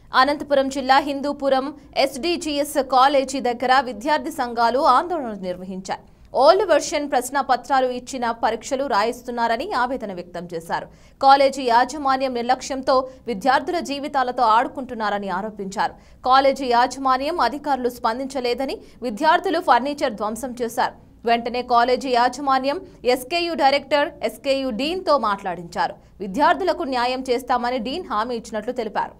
అనంతపురం జిల్లా హిందూపురం ఎస్డీజీఎస్ కాలేజీ దగ్గర విద్యార్థి సంఘాలు ఆందోళన నిర్వహించాయి ఓల్డ్ వెర్షన్ ప్రశ్న పత్రాలు ఇచ్చిన పరీక్షలు రాయిస్తున్నారని ఆవేదన వ్యక్తం చేశారు కాలేజీ యాజమాన్యం నిర్లక్ష్యంతో విద్యార్థుల జీవితాలతో ఆడుకుంటున్నారని ఆరోపించారు కాలేజీ యాజమాన్యం అధికారులు స్పందించలేదని విద్యార్థులు ఫర్నిచర్ ధ్వంసం చేశారు వెంటనే కాలేజీ యాజమాన్యం ఎస్కేయు డైరెక్టర్ ఎస్కేయు డీన్తో మాట్లాడించారు విద్యార్థులకు న్యాయం చేస్తామని డీన్ హామీ ఇచ్చినట్లు తెలిపారు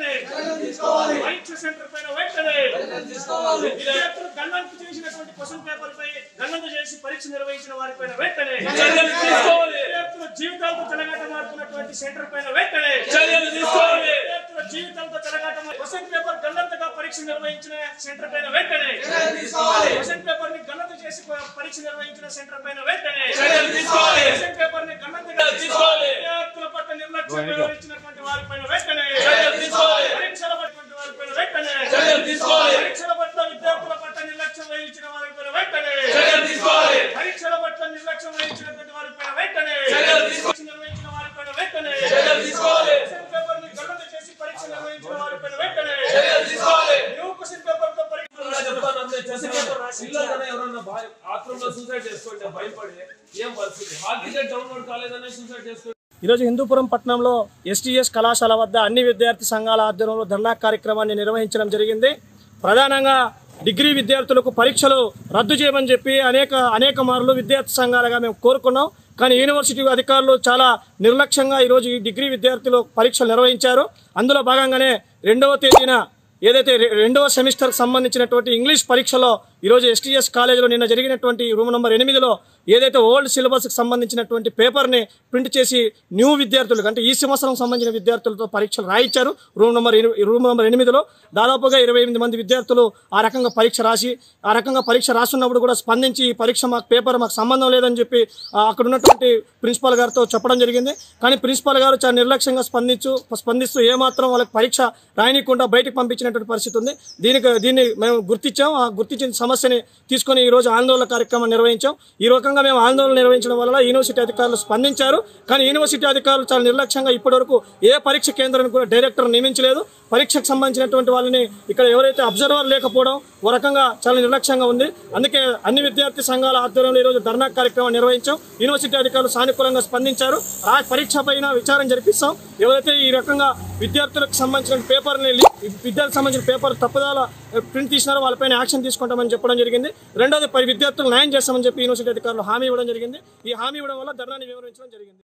పరీక్ష సెంటర్ పైన వెంటనే విద్యార్థులు గల్లంతు చేసినటువంటి క్వశ్చన్ పేపర్ పై గల్లంతు చేసి పరీక్ష నిర్వహించిన వారి పైన వెంటనే చర్యలు తీసుకోవాలి. విద్యార్థుల జీవితాలతో చెలగాట మారుతున్నటువంటి సెంటర్ పైన వెంటనే చర్యలు తీసుకోవాలి. విద్యార్థుల జీవితాలతో చెలగాట క్వశ్చన్ పేపర్ గల్లంతగా పరీక్ష నిర్వహించిన సెంటర్ పైన వెంటనే క్వశ్చన్ పేపర్ ని గల్లంతు చేసి పరీక్ష నిర్వహించిన సెంటర్ పైన వెంటనే చర్యలు తీసుకోవాలి. క్వశ్చన్ పేపర్ ని గల్లంతగా తీసుకోవాలి. విద్యార్థుల పట్ల నిర్లక్ష్యం వ్యవహరించినటువంటి వారి పైన వెంటనే చర్యలు తీసుకోవాలి. పరీక్షల పట్ల వారి పైన వెంటనే చర్యలు తీసుకోవాలి. పరీక్షల పట్ల విద్యార్థుల పట్ల నిర్లక్ష్యం వహించిన వారి పైన వెంటనే చర్యలు తీసుకోవాలి. పరీక్షల పట్ల నిర్లక్ష్యం వహించినటువంటి వారి పైన వెంటనే చర్యలు తీసుకో- పరీక్ష నిర్వహించిన వారి పైన వెంటనే చర్యలు తీసుకోవాలి. క్వశ్చన్ పేపర్ ని గల్లంతు చేసి పరీక్ష నిర్వహించిన వారి పైన వెంటనే చర్యలు తీసుకోవాలి. న్యూ క్వశ్చన్ పేపర్ తో పరీక్ష ఇలా చెప్తాను అంతే. చేసిన పిల్లలనే ఎవరన్నా భయ- బాత్రూంలో సూసైడ్ చేసుకోండి భయపడి ఏం పరిస్థితి హాల్ టికెట్ డౌన్లోడ్ కాలేదనే సూసైడ్ చేసుకోండి ఈరోజు హిందూపురం పట్టణంలో ఎస్టీఎస్ కళాశాల వద్ద అన్ని విద్యార్థి సంఘాల ఆధ్వర్యంలో ధర్నా కార్యక్రమాన్ని నిర్వహించడం జరిగింది ప్రధానంగా డిగ్రీ విద్యార్థులకు పరీక్షలు రద్దు చేయమని చెప్పి అనేక అనేక మార్లు విద్యార్థి సంఘాలుగా మేము కోరుకున్నాం కానీ యూనివర్సిటీ అధికారులు చాలా నిర్లక్ష్యంగా ఈరోజు ఈ డిగ్రీ విద్యార్థులు పరీక్షలు నిర్వహించారు అందులో భాగంగానే రెండవ తేదీన ఏదైతే రె- రెండవ సెమిస్టర్కి సంబంధించినటువంటి ఇంగ్లీష్ పరీక్షలో ఈరోజు ఎస్టీఎస్ కాలేజీలో నిన్న జరిగినటువంటి రూమ్ నెంబర్ ఎనిమిదిలో ఏదైతే ఓల్డ్ సిలబస్కి సంబంధించినటువంటి పేపర్ని ప్రింట్ చేసి న్యూ విద్యార్థులకు అంటే ఈ సంవత్సరం సంబంధించిన విద్యార్థులతో పరీక్షలు రాయించారు రూమ్ నెంబర్ ఎని- రూమ్ నెంబర్ ఎనిమిదిలో దాదాపుగా ఇరవై ఎనిమిది మంది విద్యార్థులు ఆ రకంగా పరీక్ష రాసి ఆ రకంగా పరీక్ష రాస్తున్నప్పుడు కూడా స్పందించి ఈ పరీక్ష మాకు పేపర్ మాకు సంబంధం లేదని చెప్పి ఆ, అక్కడ ఉన్నటువంటి ప్రిన్సిపాల్ గారితో చెప్పడం జరిగింది కానీ ప్రిన్సిపాల్ గారు చాలా నిర్లక్ష్యంగా స్పందించు స్పందిస్తూ ఏమాత్రం వాళ్ళకి పరీక్ష రాయనీయకుండా బయటకు పంపించినటువంటి పరిస్థితి ఉంది దీనికి దీన్ని మేము గుర్తించాం ఆ గుర్తించిన సమస్యని తీసుకొని ఈ రోజు ఆందోళన కార్యక్రమం నిర్వహించాం ఈ రకంగా మేము ఆందోళన నిర్వహించడం వల్ల యూనివర్సిటీ అధికారులు స్పందించారు కానీ యూనివర్సిటీ అధికారులు చాలా నిర్లక్ష్యంగా ఇప్పటివరకు ఏ పరీక్ష కేంద్రానికి కూడా డైరెక్టర్ నియమించలేదు పరీక్షకు సంబంధించినటువంటి వాళ్ళని ఇక్కడ ఎవరైతే అబ్జర్వర్ లేకపోవడం ఓ రకంగా చాలా నిర్లక్ష్యంగా ఉంది అందుకే అన్ని విద్యార్థి సంఘాల ఆధ్వర్యంలో ఈరోజు ధర్నా కార్యక్రమం నిర్వహించాం యూనివర్సిటీ అధికారులు సానుకూలంగా స్పందించారు రా పరీక్ష పైన విచారణ జరిపిస్తాం ఎవరైతే ఈ రకంగా విద్యార్థులకు సంబంధించిన పేపర్ని లి- విద్యార్థులకు సంబంధించిన పేపర్ తప్పుదాల ప్రింట్ తీసినారో వాళ్ళపైన యాక్షన్ తీసుకుంటామని చెప్పడం జరిగింది రెండోది పై విద్యార్థులు న్యాయం చేస్తామని చెప్పి యూనివర్సిటీ అధికారులు హామీ ఇవ్వడం జరిగింది ఈ హామీ ఇవ్వడం వల్ల ధర్నాన్ని వివరించడం జరిగింది